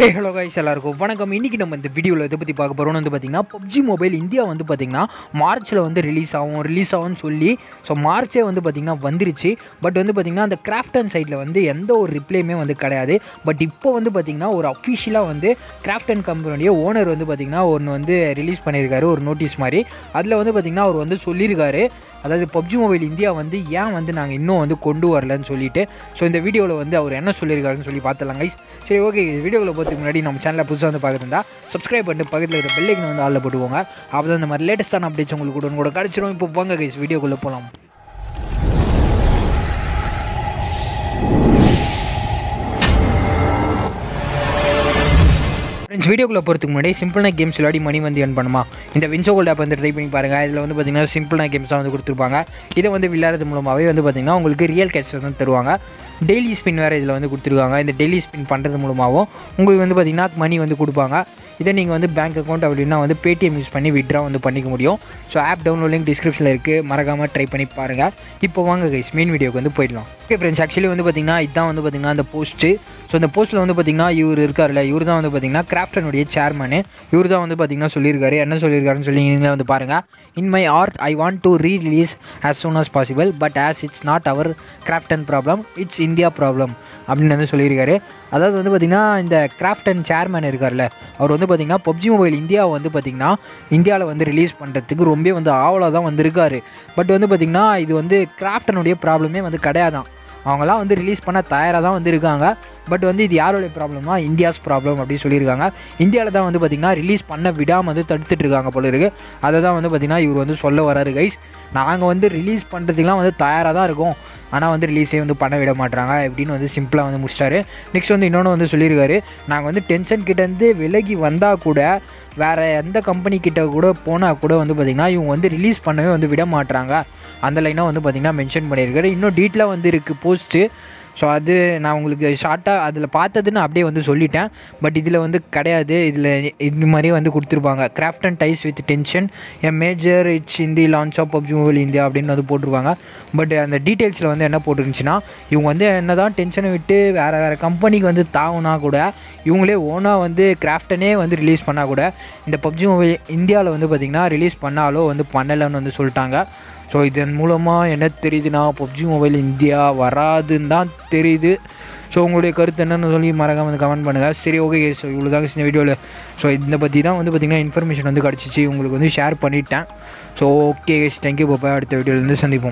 hey hello guys எல்லாருக்கும் வணக்கம் இன்றைக்கி நம்ம இந்த வீடியோவில் இதை பற்றி பார்க்க போகிறோம்னு வந்து பார்த்திங்கன்னா பப்ஜி மொபைல் இந்தியா வந்து பார்த்திங்கன்னா மார்ச்சில் வந்து ரிலீஸ் ஆகும் ரிலீஸ் ஆகும்னு சொல்லி ஸோ மார்ச்சே வந்து பார்த்திங்கன்னா வந்துருச்சு பட் வந்து பார்த்திங்கன்னா அந்த கிராஃப்ட் அண்ட் சைட்டில் வந்து எந்த ஒரு ரிப்ளையுமே வந்து கிடையாது பட் இப்போ வந்து பார்த்திங்கன்னா ஒரு அஃபிஷியலாக வந்து கிராஃப்ட் அண்ட் கம்பெனியோடைய ஓனர் வந்து பார்த்திங்கன்னா ஒன்று வந்து ரிலீஸ் பண்ணியிருக்காரு ஒரு நோட்டீஸ் மாதிரி அதில் வந்து பார்த்திங்கன்னா அவர் வந்து சொல்லியிருக்காரு அதாவது பப்ஜி மொபைல் இந்தியா வந்து ஏன் வந்து நாங்கள் இன்னும் வந்து கொண்டு வரலன்னு சொல்லிட்டு ஸோ இந்த வீடியோவில் வந்து அவர் என்ன சொல்லியிருக்காருன்னு சொல்லி பார்த்துலாம் கைஸ் சரி ஓகே வீடியோவில் போகிறதுக்கு முன்னாடி நம்ம சேனலை புதுசாக வந்து பார்க்குறதா சப்ஸ்கிரைப் பண்ணிட்டு பக்கத்தில் இருக்கிற பெல்லைக்கன் வந்து ஆளில் போட்டுக்கோங்க அப்போ தான் இந்த மாதிரி லேட்டஸ்ட்டான அப்டேட்ஸ் உங்களுக்கு கூட கூட கிடச்சிரும் இப்போ வாங்க கைஸ் வீடியோக்குள்ளே போகலாம் ஃப்ரெண்ட்ஸ் வீடியோக்குள்ளே போகிறதுக்கு முன்னாடி சிம்பிளான கேம்ஸ் விளையாடி மணி வந்து earn பண்ணுமா இந்த வின்சோ கோல்ட் ஆப் வந்து ட்ரை பண்ணி பாருங்கள் இதில் வந்து பார்த்தீங்கன்னா சிம்பிளான கேம்ஸ் தான் வந்து கொடுத்துருப்பாங்க இதை வந்து விளையாடுறது மூலமாகவே வந்து பார்த்தீங்கன்னா உங்களுக்கு ரியல் கேஷ் வந்து தருவாங்க டெய்லி ஸ்பின் வேறு இதில் வந்து கொடுத்துருக்காங்க இந்த டெய்லி ஸ்பின் பண்ணுறது மூலமாகவும் உங்களுக்கு வந்து பார்த்தீங்கன்னா மணி வந்து கொடுப்பாங்க இதை நீங்கள் வந்து பேங்க் அக்கௌண்ட் அப்படின்னா வந்து பேடிஎம் யூஸ் பண்ணி விட்ரா வந்து பண்ணிக்க முடியும் ஸோ ஆப் டவுன்லோட் லிங்க் டிஸ்கிரிப்ஷனில் இருக்குது மறக்காமல் ட்ரை பண்ணி பாருங்கள் இப்போ வாங்க கைஸ் மெயின் வீடியோக்கு வந்து போயிடலாம் ஓகே ஃப்ரெண்ட்ஸ் ஆக்சுவலி வந்து பார்த்தீங்கன்னா இதுதான் வந்து பார்த்தீங்கன்னா அந்த போஸ்ட்டு ஸோ இந்த போஸ்ட்டில் வந்து பார்த்தீங்கன்னா இவர் இருக்கார்ல இவர் தான் வந்து பார்த்தீங்கன்னா கிராஃப்டனுடைய சேர்மனு இவர் தான் வந்து பார்த்தீங்கன்னா சொல்லியிருக்காரு என்ன சொல்லியிருக்காருன்னு சொல்லி நீங்களே வந்து பாருங்கள் in my art I want to re release as soon as possible but as it's not our craft and problem it's India problem அப்படின்னு வந்து சொல்லியிருக்காரு அதாவது வந்து பார்த்திங்கன்னா இந்த கிராஃப்ட் அண்ட் சேர்மேன் இருக்கார்ல அவர் வந்து பார்த்திங்கன்னா பப்ஜி மொபைல் இந்தியா வந்து பார்த்திங்கன்னா இந்தியாவில் வந்து ரிலீஸ் பண்ணுறதுக்கு ரொம்ப வந்து ஆவலாக தான் வந்திருக்காரு பட் வந்து பார்த்திங்கன்னா இது வந்து கிராஃப்டனுடைய ப்ராப்ளமே வந்து கிடையாதான் அவங்களாம் வந்து ரிலீஸ் பண்ண தயாராக தான் வந்து இருக்காங்க பட் வந்து இது யாருடைய ப்ராப்ளமா இந்தியாஸ் ப்ராப்ளம் அப்படின்னு சொல்லியிருக்காங்க இந்தியாவில் தான் வந்து பார்த்திங்கன்னா ரிலீஸ் பண்ண விடாமல் வந்து தடுத்துட்டு இருக்காங்க போல இருக்கு அதை தான் வந்து பார்த்திங்கன்னா இவர் வந்து சொல்ல வராரு கைஸ் நாங்கள் வந்து ரிலீஸ் பண்ணுறதுக்குலாம் வந்து தயாராக தான் இருக்கோம் ஆனால் வந்து ரிலீஸே வந்து பண்ண விட மாட்டாங்க அப்படின்னு வந்து சிம்பிளாக வந்து முடிச்சிட்டாரு நெக்ஸ்ட் வந்து இன்னொன்று வந்து சொல்லியிருக்காரு நாங்கள் வந்து டென்ஷன் கிட்டேருந்து விலகி வந்தால் கூட வேறு எந்த கம்பெனி கிட்ட கூட போனால் கூட வந்து பார்த்திங்கன்னா இவங்க வந்து ரிலீஸ் பண்ணவே வந்து விட மாட்டாங்க அந்த லைனாக வந்து பார்த்திங்கன்னா மென்ஷன் பண்ணியிருக்காரு இன்னும் டீட்டெயிலாக வந்து இருக்குது போஸ்ட்டு ஸோ அது நான் உங்களுக்கு ஷார்ட்டாக அதில் பார்த்ததுன்னு அப்படியே வந்து சொல்லிட்டேன் பட் இதில் வந்து கிடையாது இதில் இது மாதிரி வந்து கொடுத்துருப்பாங்க craft and dies with tension a major it's Hindi launch of PUBG mobile India அப்படின்னு வந்து போட்டிருப்பாங்க பட் அந்த டீட்டெயில்ஸில் வந்து என்ன போட்டுருந்துச்சுன்னா இவங்க வந்து என்ன தான் டென்ஷனை விட்டு வேறு வேறு கம்பெனிக்கு வந்து தாவுனா கூட இவங்களே ஓனாக வந்து கிராஃப்டனே வந்து ரிலீஸ் பண்ணால் கூட இந்த பப்ஜி மொபைல் இந்தியாவில் வந்து பார்த்திங்கன்னா ரிலீஸ் பண்ணாலோ வந்து பண்ணலைன்னு வந்து சொல்லிட்டாங்க ஸோ இதன் மூலமாக என்ன தெரியுதுன்னா பப்ஜி மொபைல் இந்தியா வராதுன்னு தான் தெரியுது ஸோ உங்களுடைய கருத்து என்னன்னு சொல்லி மறக்காம வந்து கமெண்ட் பண்ணுங்கள் சரி ஓகே ஸோ இவ்வளோ தாங்க இந்த வீடியோவில் ஸோ இந்த பற்றி தான் வந்து பார்த்திங்கன்னா இன்ஃபர்மேஷன் வந்து கிடச்சிச்சு உங்களுக்கு வந்து ஷேர் பண்ணிட்டேன் ஸோ ஓகே தேங்க்யூ பாப்பா அடுத்த வீடியோலேருந்து சந்திப்போம்